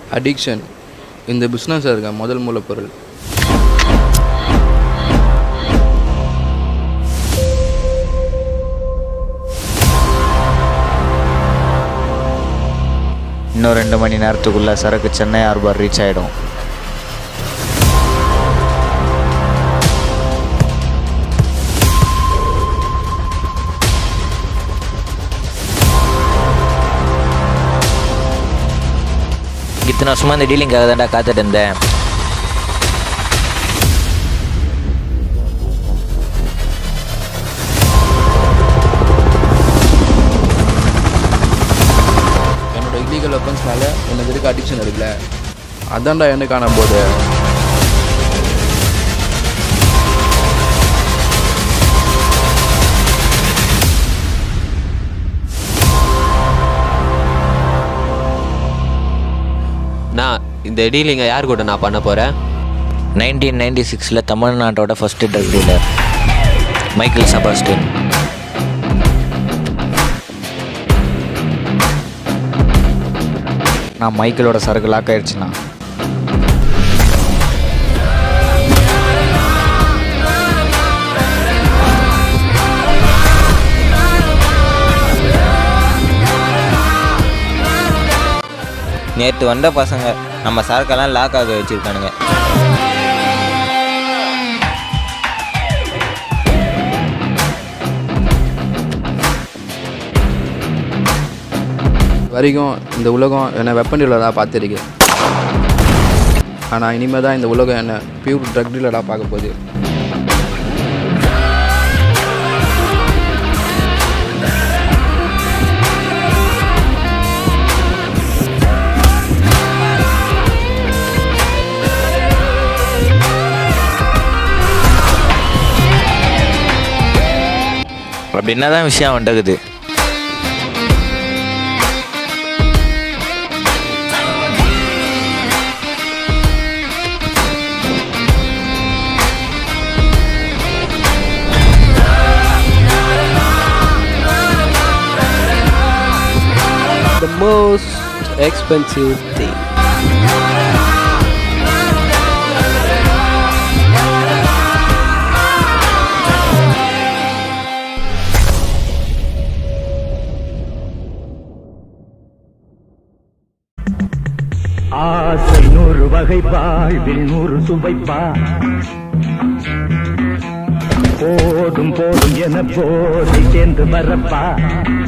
Addiction இந்த பிஸ்னஸில் இருக்க முதல் மூலப்பொருள் இன்னும் ரெண்டு மணி நேரத்துக்குள்ளே சரக்கு சென்னை ஹார்பர் ரீச் ஆகிடும் இத்தனை வருஷமா இந்த டீலிங்காக தான்டா காத்துட்டு இருந்தேன் என்னோட இல்லீகல் வெப்பன்ஸ்னால எனக்கு இருக்க அடிக்ஷன் இருக்குல்ல அதான்டா என்ன காண போகுது நான் இந்த டீலிங்கை யார் கூட நான் பண்ண போகிறேன் நைன்டீன் நைன்டி சிக்ஸில் தமிழ்நாட்டோட first drug dealer Michael Sebastian நான் மைக்கிளோட சரக்கு லாக் ஆயிடுச்சுண்ணா நேற்று வந்த பசங்க நம்ம சரக்கெல்லாம் லாக் ஆக வச்சுருக்கானுங்க வரைக்கும் இந்த உலகம் என்னை வெப்பன் டீலராக பார்த்துருக்கு ஆனால் இனிமேல் தான் இந்த உலகம் என்னை பியூர் ட்ரக் டீலராக பார்க்க போகுது அப்படி என்னதான் விஷயம் வந்துக்குது the most expensive thing. ஆசை நூறு வகை வாழ்வில் நூறு சுவைப்பா போதும் போதும் என போதை சேர்ந்து வரப்பா